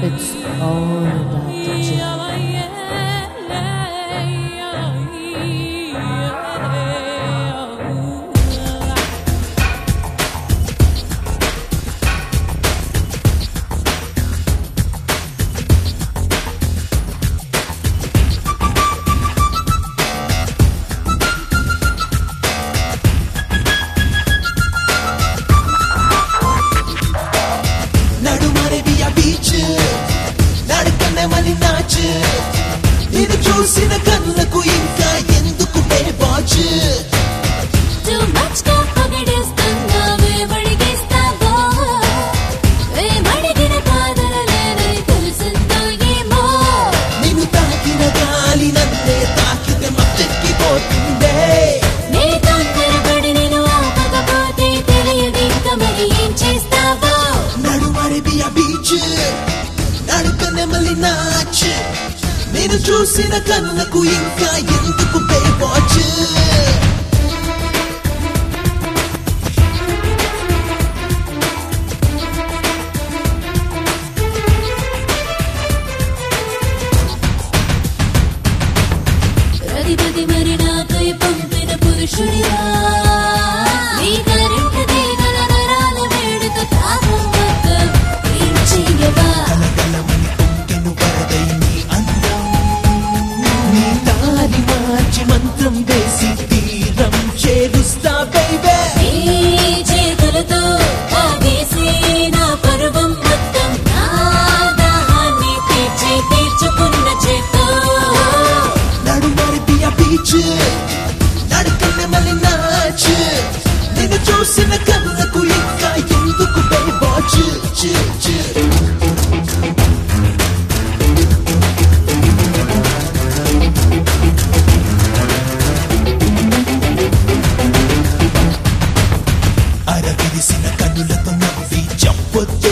It's all about the journey. నడుమరవియ బీచ్ నడకనే మని నాచ్ నేను చూసిన కళ్ళకు ఇంకా ఎందుకు వాచ్ Too much గా పొగిడేస్తున్నావే, మడిగేస్తావో. వేమడిగిన కాదనలేనని తెలిసిందో ఏమో. నిన్ను తాకిన గాలి నన్నే తాకితే మత్తెక్కిపోతుందే నీ తొందరపడి నేను ఆపకపోతే తెలియదింక మరి ఏం చేస్తావో. నడుమరవియ బీచ్ నడకనే మళ్ళీ నాచ్ నేను చూసిన కళ్ళకు ఇంకా ఎందుకు వాచ్ రధిపతి మరి నాకై పంపిన పురుషుడిరా నీ కరెంట్ తీగల నరాల వేడితో తాపం మొత్తం ఏం చెయ్యవా కలకలమని పొంగెను వరదై నీ అందం నీ దారి మార్చి మంత్రం వేసి తీరం చేరుస్తా బైబే నీ చేతులతో తాగేసి నా పరువం మొత్తం నా దాహాన్ని తీర్చి తీర్చుకున్న చేత్తో నడుమరిపియ బీచ్ నడుకనే మళ్ళీ నాచ్ నిన్ను చూసిన కళ్ళకు ఇంకా ఎందుకు వాచ్ చ్ చ్ అరవిరిసిన కన్నులతో నవ్వి చంపొద్దే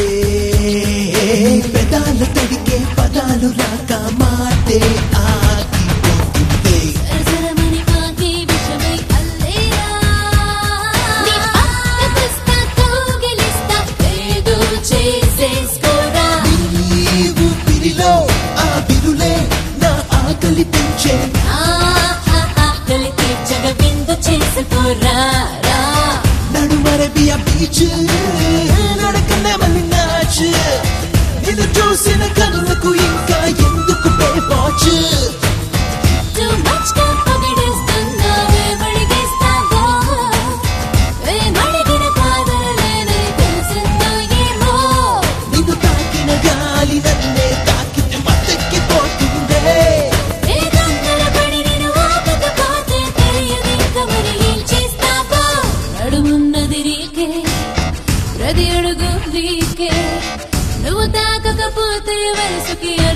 పెదాల తడికే పదాలు రాక మాటే ఆగిపోతుందే సరసరమని మాకి విషమై అల్లేరా నీ పక్కకొస్తా కౌగిలిస్తా ఏదో చేసేసుకోరా ఈ ఊపిరిలో ఆ బిరులే నా ఆకలి పెంచే ఆకలి తీర్చగ విందు చేసుకోరా రా నడుమరబియ బీచ్ నడకనే మళ్ళీ నాచ్ నిన్ను చూసిన కనులకు ఇంకా ఎందుకు వాచ్ Too much గా పొగిడేస్తున్నావే, మడిగేస్తావో. వేమడిగిన కాదనలేనని తెలిసిందో ఏమో. నిన్ను తాకిన గాలి నన్నే తాకితే మత్తెక్కిపోతుందే ఏ దొంగలపడి నేను ఆపకపోతే తెలియదింక మరి ఏం చేస్తావో. నడుమున్నది నీకే, ప్రతి అడుగు నీకే. నువ్వు తాకకపోతే వయసుకి